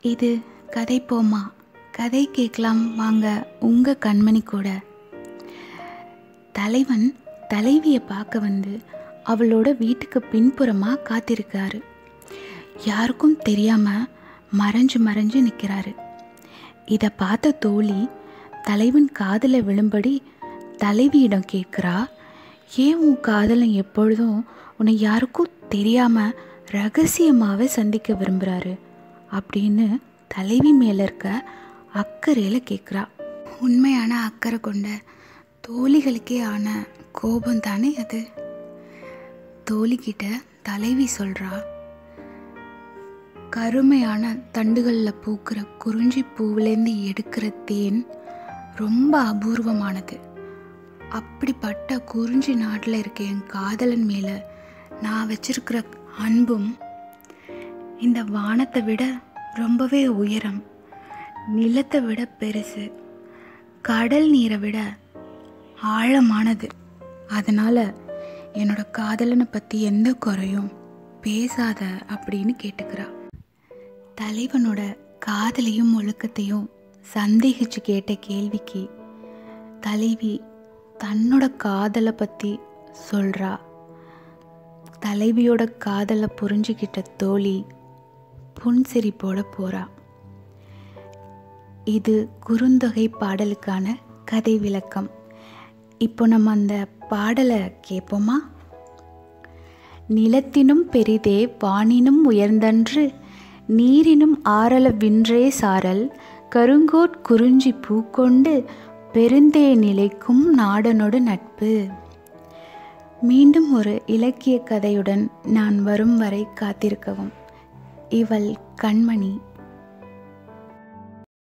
இது கதை போமா கதை கேட்கலாம் வாங்க உங்கள் கண்மணி கூட தலைவன் தலைவியை பார்க்க வந்து அவளோட வீட்டுக்கு பின்புறமாக காத்திருக்காரு யாருக்கும் தெரியாமல் மறைஞ்சு மறைஞ்சு நிற்கிறாரு இதை பார்த்த தோழி தலைவன் காதில் விழும்படி தலைவியிடம் கேட்குறா ஏன் உன் காதலன் எப்பொழுதும் உன்னை யாருக்கும் தெரியாமல் ரகசியமாகவே சந்திக்க விரும்புகிறாரு அப்படின்னு தலைவி மேலே இருக்க அக்கறையில் கேட்குறா உண்மையான அக்கறை கொண்ட தோழிகளுக்கே ஆன கோபம் தானே அது தோழிக்கிட்ட தலைவி சொல்கிறா கருமையான தண்டுகளில் பூக்கிற குறிஞ்சி பூவிலேருந்து எடுக்கிற தேன் ரொம்ப அபூர்வமானது அப்படிப்பட்ட குறிஞ்சி நாட்டில் இருக்க என் காதலன் மேலே நான் வச்சிருக்கிற அன்பும் இந்த வானத்தை விட ரொம்பவே உயரம் நிலத்தை விட பெருசு கடல் நீரை விட ஆழமானது அதனால் என்னோட காதலனை பற்றி எந்த குறையும் பேசாத அப்படின்னு கேட்டுக்கிறா தலைவனோட காதலையும் ஒழுக்கத்தையும் சந்தேகிச்சு கேட்ட கேள்விக்கு தலைவி தன்னோட காதலை பற்றி சொல்கிறா தலைவியோட காதலை புரிஞ்சுக்கிட்ட தோழி புன்சிரிப்போட போகிறா இது குறுந்தொகை பாடலுக்கான கதை விளக்கம் இப்போ நம்ம அந்த பாடலை கேட்போமா நிலத்தினும் பெரிதே வானினும் உயர்ந்தன்று நீரினும் ஆரல வின்றே சாரல் கருங்கோட் குறிஞ்சி பூக்கொண்டு பெருந்தே நிலைக்கும் நாடனோடு நட்பு மீண்டும் ஒரு இலக்கிய கதையுடன் நான் வரும் வரை காத்திருக்கவும் இவள் கண்மணி